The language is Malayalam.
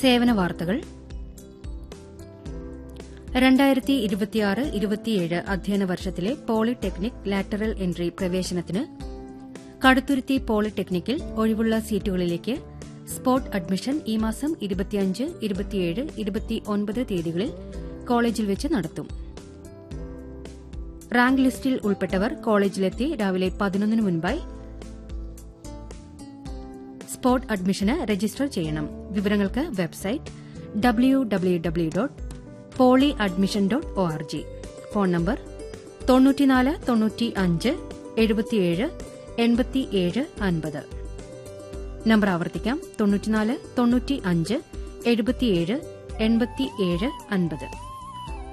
സേവന വാർത്തകൾ രണ്ടായിരത്തി ഇരുപത്തിയാറ് ഇരുപത്തിയേഴ് അധ്യയന വർഷത്തിലെ പോളിടെക്നിക് ലാറ്ററൽ എൻട്രി പ്രവേശനത്തിന് കടുത്തുരുത്തി പോളിടെക്നിക്കിൽ ഒഴിവുള്ള സീറ്റുകളിലേക്ക് സ്പോട്ട് അഡ്മിഷൻ ഈ മാസം ഇരുപത്തിയഞ്ച് ഇരുപത്തിയേഴ് ഇരുപത്തിയൊൻപത് തീയതികളിൽ കോളേജിൽ വെച്ച് നടത്തും റാങ്ക് ലിസ്റ്റിൽ ഉൾപ്പെട്ടവർ കോളേജിലെത്തി രാവിലെ പതിനൊന്നിന് മുൻപായി സ്പോട്ട് അഡ്മിഷന് രജിസ്റ്റർ ചെയ്യണം വിവരങ്ങൾക്ക് website W W W dot poly admission dot O R G phone number തൊണ്ണൂറ്റിനാല് തൊണ്ണൂറ്റി അഞ്ച് എഴുപത്തിയേഴ് എൺപത്തിയേഴ് അൻപത് നമ്പർ ആവർത്തിക്കാം തൊണ്ണൂറ്റിനാല് തൊണ്ണൂറ്റി അഞ്ച് എഴുപത്തിയേഴ് എൺപത്തിയേഴ് അൻപത്